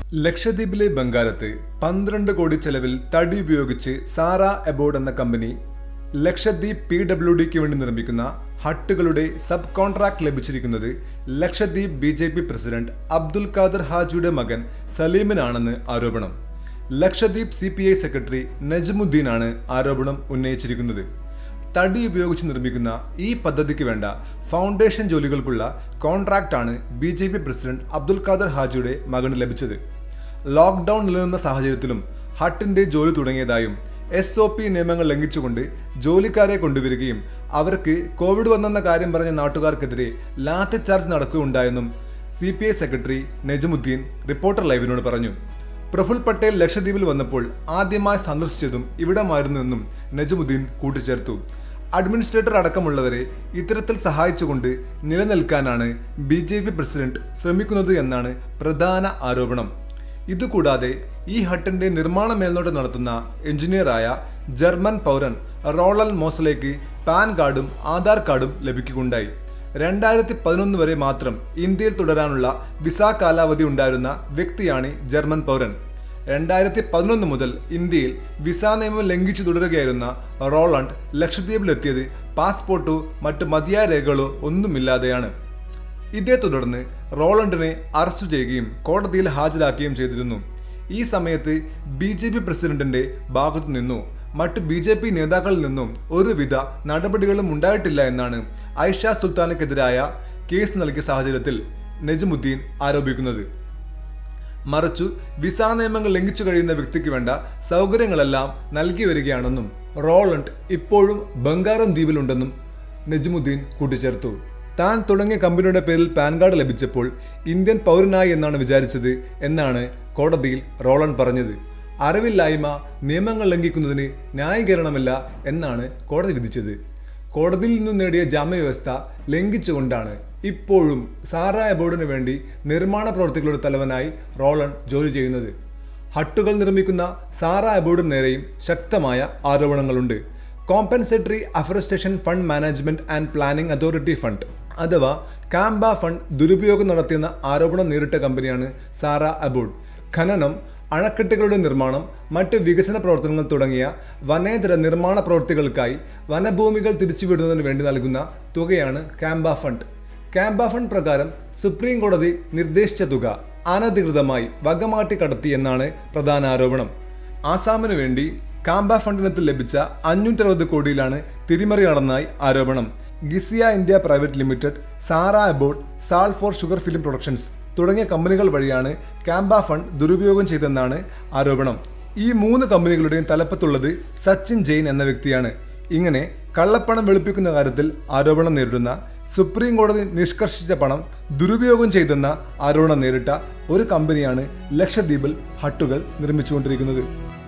ലക്ഷദ്വീപിലെ ബംഗാരത്ത് പന്ത്രണ്ട് കോടി ചെലവിൽ തടി ഉപയോഗിച്ച് സാറ എബോർഡ് എന്ന കമ്പനി ലക്ഷദ്വീപ് പി ഡബ്ല്യു ഡിക്ക് വേണ്ടി നിർമ്മിക്കുന്ന ഹട്ടുകളുടെ സബ് കോൺട്രാക്ട് ലഭിച്ചിരിക്കുന്നത് Lakshadweep B J P president Abdul Khader ഹാജിയുടെ മകൻ സലീമിനാണെന്ന് ആരോപണം Lakshadweep C P I secretary നജ്മുദ്ദീനാണ് ആരോപണം ഉന്നയിച്ചിരിക്കുന്നത് തടി ഉപയോഗിച്ച് നിർമ്മിക്കുന്ന ഈ പദ്ധതിക്ക് വേണ്ട ഫൗണ്ടേഷൻ ജോലികൾക്കുള്ള കോൺട്രാക്റ്റാണ് B J P president Abdul Khader ഹാജിയുടെ മകന് ലഭിച്ചത് ലോക്ക്ഡൌൺ നിലനിന്ന സാഹചര്യത്തിലും ഹട്ടിന്റെ ജോലി തുടങ്ങിയതായും എസ് ഒ പി നിയമങ്ങൾ ലംഘിച്ചുകൊണ്ട് ജോലിക്കാരെ കൊണ്ടുവരികയും അവർക്ക് കോവിഡ് വന്നെന്ന കാര്യം പറഞ്ഞ നാട്ടുകാർക്കെതിരെ ലാത്തി ചാർജ് നടക്കുകയുണ്ടായെന്നും C P I secretary Najmuddeen reporter ലൈവിനോട് പറഞ്ഞു പ്രഫുൽ പട്ടേൽ ലക്ഷദ്വീപിൽ വന്നപ്പോൾ ആദ്യമായി സന്ദർശിച്ചതും ഇവിടമായിരുന്നുവെന്നും നജമുദ്ദീൻ കൂട്ടിച്ചേർത്തു അഡ്മിനിസ്ട്രേറ്റർ അടക്കമുള്ളവരെ ഇത്തരത്തിൽ സഹായിച്ചുകൊണ്ട് നിലനിൽക്കാനാണ് ബി ജെ പി പ്രസിഡന്റ് ശ്രമിക്കുന്നത് എന്നാണ് പ്രധാന ആരോപണം ഇതുകൂടാതെ ഈ ഹട്ടിന്റെ നിർമ്മാണ മേൽനോട്ടം നടത്തുന്ന എഞ്ചിനീയറായ ജർമ്മൻ പൗരൻ റോളൽ മോസലേക്ക് പാൻ കാർഡും ആധാർ കാർഡും ലഭിക്കുകയുണ്ടായി രണ്ടായിരത്തി പതിനൊന്ന് വരെ മാത്രം ഇന്ത്യയിൽ തുടരാനുള്ള വിസ കാലാവധി ഉണ്ടായിരുന്ന വ്യക്തിയാണ് ജർമ്മൻ പൗരൻ രണ്ടായിരത്തി പതിനൊന്ന് മുതൽ ഇന്ത്യയിൽ വിസ നിയമം ലംഘിച്ചു തുടരുകയായിരുന്ന റോളണ്ട് ലക്ഷദ്വീപിലെത്തിയത് പാസ്പോർട്ടോ മറ്റ് മതിയായ രേഖകളോ ഒന്നുമില്ലാതെയാണ് ഇതേ തുടർന്ന് റോളണ്ടിനെ അറസ്റ്റ് ചെയ്യുകയും കോടതിയിൽ ഹാജരാക്കുകയും ചെയ്തിരുന്നു ഈ സമയത്ത് ബി ജെ പി പ്രസിഡന്റിന്റെ ഭാഗത്തു നിന്നോ മറ്റ് ബി ജെ പി നേതാക്കളിൽ നിന്നും ഒരുവിധ നടപടികളും ഉണ്ടായിട്ടില്ല എന്നാണ് ഐഷ സുൽത്താനക്കെതിരായ കേസ് നൽകിയ സാഹചര്യത്തിൽ നജമുദ്ദീൻ ആരോപിക്കുന്നത് മറിച്ചു വിസ നിയമങ്ങൾ ലംഘിച്ചു കഴിയുന്ന വ്യക്തിക്ക് വേണ്ട സൗകര്യങ്ങളെല്ലാം നൽകി വരികയാണെന്നും റോളണ്ട് ഇപ്പോഴും ബംഗാരം ദ്വീപിലുണ്ടെന്നും നജ്മുദ്ദീൻ കൂട്ടിച്ചേർത്തു താൻ തുടങ്ങിയ കമ്പനിയുടെ പേരിൽ പാൻ കാർഡ് ലഭിച്ചപ്പോൾ ഇന്ത്യൻ പൗരനായി എന്നാണ് വിചാരിച്ചത് എന്നാണ് കോടതിയിൽ റോളണ്ട് പറഞ്ഞത് അറിവില്ലായ്മ നിയമങ്ങൾ ലംഘിക്കുന്നതിന് ന്യായീകരണമില്ല എന്നാണ് കോടതി വിധിച്ചത് കോടതിയിൽ നിന്നും നേടിയ ജാമ്യവ്യവസ്ഥ ലംഘിച്ചുകൊണ്ടാണ് ഇപ്പോഴും സാറ അബോർഡിന് വേണ്ടി നിർമ്മാണ പ്രവർത്തികളുടെ തലവനായി റോളൺ ജോലി ചെയ്യുന്നത് ഹട്ടുകൾ നിർമ്മിക്കുന്ന സാറ അബോർഡിന് നേരെയും ശക്തമായ ആരോപണങ്ങളുണ്ട് compensatory afforestation fund management and planning authority fund അഥവാ കാംബ ഫണ്ട് ദുരുപയോഗം നടത്തിയെന്ന ആരോപണം നേരിട്ട കമ്പനിയാണ് സാറ അബോർഡ് ഖനനം അണക്കെട്ടുകളുടെ നിർമ്മാണം മറ്റ് വികസന പ്രവർത്തനങ്ങൾ തുടങ്ങിയ വനേതര നിർമ്മാണ പ്രവൃത്തികൾക്കായി വനഭൂമികൾ തിരിച്ചുവിടുന്നതിന് വേണ്ടി നൽകുന്ന തുകയാണ് കാംബ ഫണ്ട് കാംബ ഫണ്ട് പ്രകാരം സുപ്രീം കോടതി നിർദ്ദേശിച്ച തുക അനധികൃതമായി വകമാറ്റി കടത്തി എന്നാണ് പ്രധാന ആരോപണം ആസാമിന് വേണ്ടി കാംബ ഫണ്ടിനത്തിൽ ലഭിച്ച അഞ്ഞൂറ്ററുപത് കോടിയിലാണ് തിരിമറി നടന്നതായി ആരോപണം ഗിസിയ India private limited Sara Aboard സാൾ ഫോർ ഷുഗർ ഫിലിം പ്രൊഡക്ഷൻസ് തുടങ്ങിയ കമ്പനികൾ വഴിയാണ് കാംബ ഫണ്ട് ദുരുപയോഗം ചെയ്തെന്നാണ് ആരോപണം ഈ മൂന്ന് കമ്പനികളുടെയും തലപ്പത്തുള്ളത് സച്ചിൻ ജെയിൻ എന്ന വ്യക്തിയാണ് ഇങ്ങനെ കള്ളപ്പണം വെളുപ്പിക്കുന്ന കാര്യത്തിൽ ആരോപണം നേരിടുന്ന സുപ്രീം കോടതി നിഷ്കർഷിച്ച പണം ദുരുപയോഗം ചെയ്തെന്ന ആരോപണം നേരിട്ട ഒരു കമ്പനിയാണ് ലക്ഷദ്വീപിൽ ഹട്ടുകൾ നിർമ്മിച്ചുകൊണ്ടിരിക്കുന്നത്